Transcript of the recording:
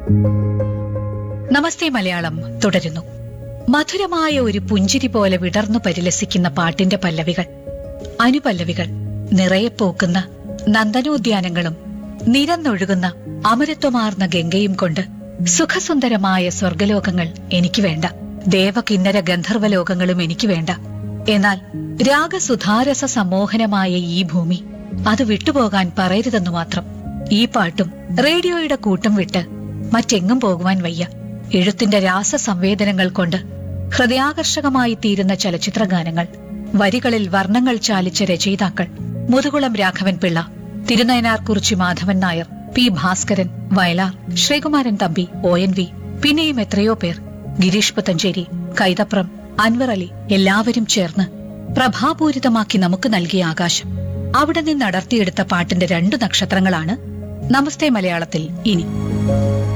നമസ്തേ മലയാളം തുടരുന്നു മധുരമായ ഒരു പുഞ്ചിരി പോലെ വിടർന്നു പരിലസിക്കുന്ന പാട്ടിന്റെ പല്ലവികൾ അനുപല്ലവികൾ നിറയെ പൂക്കുന്ന നന്ദനോദ്യാനങ്ങളും നിരന്നൊഴുകുന്ന അമരത്വമാർന്ന ഗംഗയും കൊണ്ട് സുഖസുന്ദരമായ സ്വർഗലോകങ്ങൾ എനിക്ക് വേണ്ട ദേവകിന്നര ഗന്ധർവലോകങ്ങളും എനിക്ക് വേണ്ട എന്നാൽ രാഗസുധാരസ സമ്മോഹനമായ ഈ ഭൂമി അത് വിട്ടുപോകാൻ പറയരുതെന്നു മാത്രം ഈ പാട്ടും റേഡിയോയുടെ കൂട്ടം വിട്ട് മറ്റെങ്ങും പോകുവാൻ വയ്യ എഴുത്തിന്റെ രാസസംവേദനങ്ങൾ കൊണ്ട് ഹൃദയാകർഷകമായി തീരുന്ന ചലച്ചിത്ര ഗാനങ്ങൾ വരികളിൽ വർണ്ണങ്ങൾ ചാലിച്ച രചയിതാക്കൾ Muthukulam Raghavan Pillai Thirunayinar Kurichi Madhavan Nair P Bhaskaran Vayalar Sreekumaran Thampi O N V പിന്നെയും എത്രയോ പേർ ഗിരീഷ് പുത്തഞ്ചേരി കൈതപ്രം അൻവർ അലി എല്ലാവരും ചേർന്ന് പ്രഭാപൂരിതമാക്കി നമുക്ക് നൽകിയ ആകാശം അവിടെ നിന്ന് അടർത്തിയെടുത്ത പാട്ടിന്റെ രണ്ടു നക്ഷത്രങ്ങളാണ് നമസ്തേ മലയാളത്തിൽ ഇനി